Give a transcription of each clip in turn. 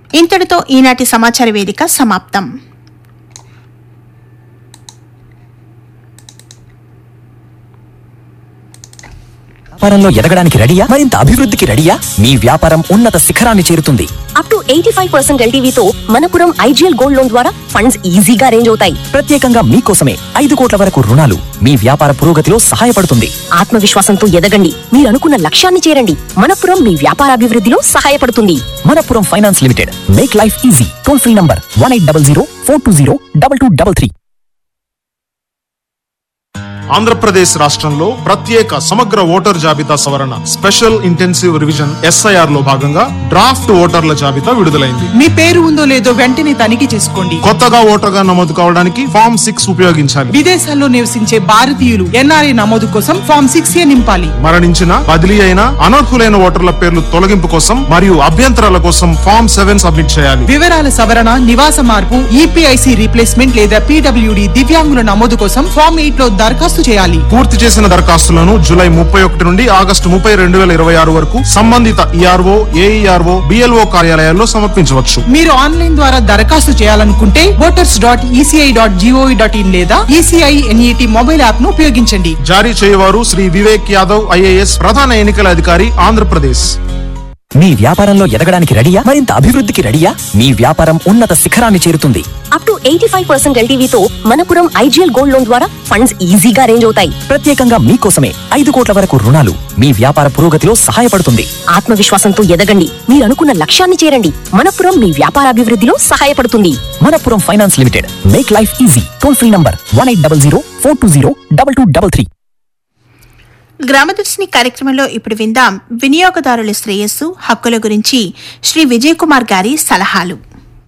ఇంతటితో ఈనాటి సమాచార వేదిక సమాప్తం వ్యాపారంలో ఎదగడానికి రెడీయా మరింత అభివృద్ధికి రెడీయా మీ వ్యాపారం ఉన్నత శిఖరాన్ని చేరుతుంది up to eighty five percent ఎల్టీవీతో మనపురం ఐజీఎల్ గోల్డ్ లోన్ ద్వారా ఫండ్స్ ఈజీగా రేంజ్ అవుతాయి ప్రత్యేకంగా మీకోసమే ఐదు కోట్ల వరకు రుణాలు మీ వ్యాపార పురోగతిలో సహాయపడుతుంది ఆత్మవిశ్వాసంతో ఎదగండి మీరు అనుకున్న లక్ష్యాన్ని చేరండి మనపురం మీ వ్యాపారాభివృద్ధిలో సహాయపడుతుంది Manappuram finance limited make life easy toll free number one eight double zero four two zero double two double three Andhra Pradesh రాష్ట్రంలో ప్రత్యేక సమగ్ర ఓటర్ జాబితా సవరణ స్పెషల్ ఇంటెన్సివ్ రివిజన్ ఎస్ఐఆర్ లో భాగంగా డ్రాఫ్ట్ ఓటర్ల జాబితా విడుదలైంది మీ పేరు ఉందో లేదో వెంటనే తనిఖీ చేసుకోండి కొత్తగా ఓటర్గా నమోదు కావడానికి ఫామ్ సిక్స్ ఉపయోగించాలి విదేశాల్లో నివసించే భారతీయులు ఎన్ఆర్ఐ నమోదు కోసం ఫామ్ సిక్స్ ఏ నింపాలి మరణించిన బదిలీ అయిన అనర్హులైన ఓటర్ల పేర్లు తొలగింపు కోసం మరియు అభ్యంతరాల కోసం ఫామ్ సెవెన్ సబ్మిట్ చేయాలి వివరాల సవరణ నివాస మార్పు ఈపీఐసి రీప్లేస్మెంట్ లేదా పీడబ్ల్యూడి దివ్యాంగుల నమోదు కోసం ఫామ్ ఎయిట్ లో దరఖాస్తు చేయాలి పూర్తి చేసిన దరఖాస్తులను జూలై ముప్పై ఒకటి నుండి ఆగస్టు ముప్పై రెండు వేల ఇరవై ఆరు వరకు సంబంధిత ఈఆర్ఓ ఏఈఆర్ఓ బిఎల్ఓ కార్యాలయాల్లో సమర్పించవచ్చు మీరు ఆన్లైన్ ద్వారా దరఖాస్తు చేయాలనుకుంటే voters dot ECI dot GOV dot IN లేదా ఈసీఐ ఎన్ఈటి మొబైల్ యాప్ ను ఉపయోగించండి జారీ చేయవారు శ్రీ వివేక్ యాదవ్ ఐఏఎస్ ప్రధాన ఎన్నికల అధికారి ఆంధ్రప్రదేశ్ మీ వ్యాపారంలో ఎదగడానికి రెడీయా మరింత అభివృద్ధికి రెడీయా మీ వ్యాపారం ఉన్నత శిఖరాన్ని చేరుతుంది up to eighty five percent ఎల్టీవీతో మనపురం ఐజీఎల్ గోల్డ్ లోన్ ద్వారా ఫండ్స్ ఈజీగా రేంజ్ అవుతాయి ప్రత్యేకంగా మీకోసమే ఐదు కోట్ల వరకు రుణాలు మీ వ్యాపార పురోగతిలో సహాయపడుతుంది ఆత్మవిశ్వాసంతో ఎదగండి మీరు అనుకున్న లక్ష్యాన్ని చేరండి మనపురం మీ వ్యాపారాభివృద్ధిలో సహాయపడుతుంది Manappuram finance limited make life easy toll free number one eight double zero four two zero double two double three గ్రామదర్శిని కార్యక్రమంలో ఇప్పుడు విందాం వినియోగదారుల శ్రేయస్సు హక్కుల గురించి శ్రీ విజయ్ కుమార్ గారి సలహాలు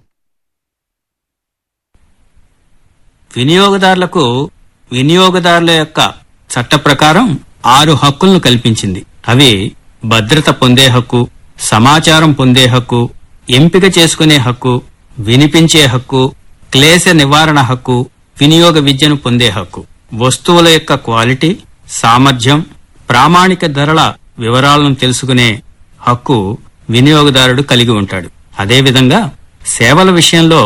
వినియోగదారులకు వినియోగదారుల యొక్క చట్ట ప్రకారం ఆరు హక్కులను కల్పించింది అవి భద్రత పొందే హక్కు సమాచారం పొందే హక్కు ఎంపిక చేసుకునే హక్కు వినిపించే హక్కు క్లేశ నివారణ హక్కు వినియోగ విద్యను పొందే హక్కు వస్తువుల యొక్క క్వాలిటీ సామర్థ్యం ప్రామాణిక ధరల వివరాలను తెలుసుకునే హక్కు వినియోగదారుడు కలిగి ఉంటాడు అదేవిధంగా సేవల విషయంలో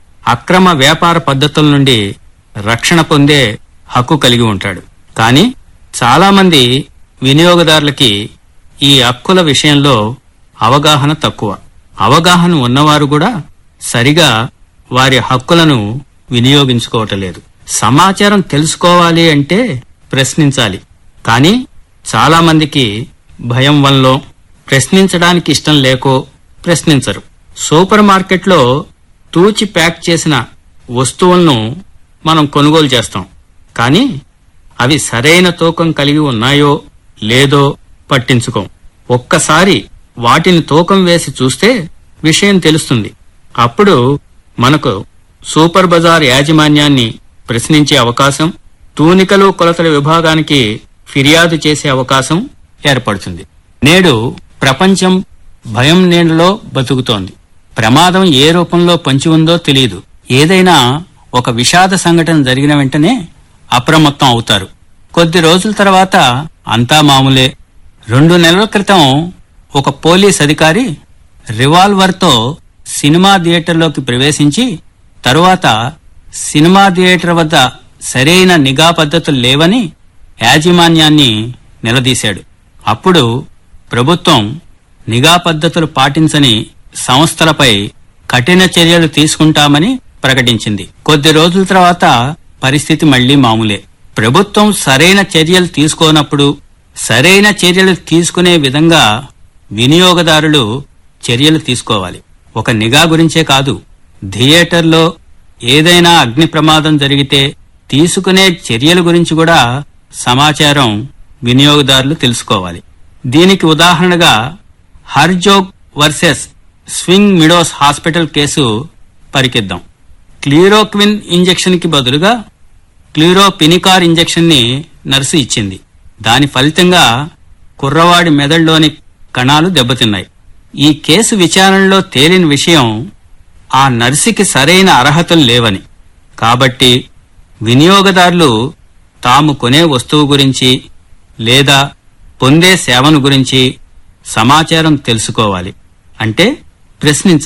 అక్రమ వ్యాపార పద్ధతుల నుండి రక్షణ పొందే హక్కు కలిగి ఉంటాడు కానీ చాలామంది వినియోగదారులకి ఈ హక్కుల విషయంలో అవగాహన తక్కువ అవగాహన ఉన్నవారు కూడా సరిగా వారి హక్కులను వినియోగించుకోవటలేదు సమాచారం తెలుసుకోవాలి అంటే ప్రశ్నించాలి కానీ చాలామందికి భయం వల్ల ప్రశ్నించడానికి ఇష్టం లేకో ప్రశ్నించరు సూపర్ మార్కెట్లో తూచి ప్యాక్ చేసిన వస్తువులను మనం కొనుగోలు చేస్తాం కానీ అవి సరైన తూకం కలిగి ఉన్నాయో లేదో పట్టించుకోం ఒక్కసారి వాటిని తూకం వేసి చూస్తే విషయం తెలుస్తుంది అప్పుడు మనకు సూపర్ బజార్ యాజమాన్యాన్ని ప్రశ్నించే అవకాశం తూనికలు కొలతల విభాగానికి ఫిర్యాదు చేసే అవకాశం ఏర్పడుతుంది నేడు ప్రపంచం భయం నీడలో బతుకుతోంది ప్రమాదం ఏ రూపంలో పంచి ఉందో తెలియదు ఏదైనా ఒక విషాద సంఘటన జరిగిన వెంటనే అప్రమత్తం అవుతారు కొద్ది రోజుల తర్వాత అంతా మామూలే రెండు నెలల క్రితం ఒక పోలీస్ అధికారి రివాల్వర్తో సినిమా థియేటర్లోకి ప్రవేశించి తరువాత సినిమా థియేటర్ వద్ద సరైన నిఘా పద్ధతులు లేవని యాజమాన్యాన్ని నిలదీశాడు అప్పుడు ప్రభుత్వం నిఘా పద్ధతులు పాటించని సంస్థలపై కఠిన చర్యలు తీసుకుంటామని ప్రకటించింది కొద్ది రోజుల తర్వాత పరిస్థితి మళ్లీ మామూలే ప్రభుత్వం సరైన చర్యలు తీసుకోనప్పుడు సరైన చర్యలు తీసుకునే విధంగా వినియోగదారులు చర్యలు తీసుకోవాలి ఒక నిఘా గురించే కాదు థియేటర్లో ఏదైనా అగ్ని ప్రమాదం జరిగితే తీసుకునే చర్యల గురించి కూడా సమాచారం వినియోగదారులు తెలుసుకోవాలి దీనికి ఉదాహరణగా Herzog versus Swing Meadows hospital case పరికిద్దాం క్లీరోక్విన్ ఇంజెక్షన్ కి బదులుగా క్లీరోపినికార్ ఇంజెక్షన్ ని నర్సు ఇచ్చింది దాని ఫలితంగా కుర్రవాడి మెదడులోని కణాలు దెబ్బతిన్నాయి ఈ కేసు విచారణలో తేలిన విషయం ఆ నర్సుకి సరైన అర్హతలు లేవని కాబట్టి వినియోగదారులు తాము కొనే వస్తువు గురించి లేదా పొందే సేవను గురించి సమాచారం తెలుసుకోవాలి అంటే ప్రశ్నించాలి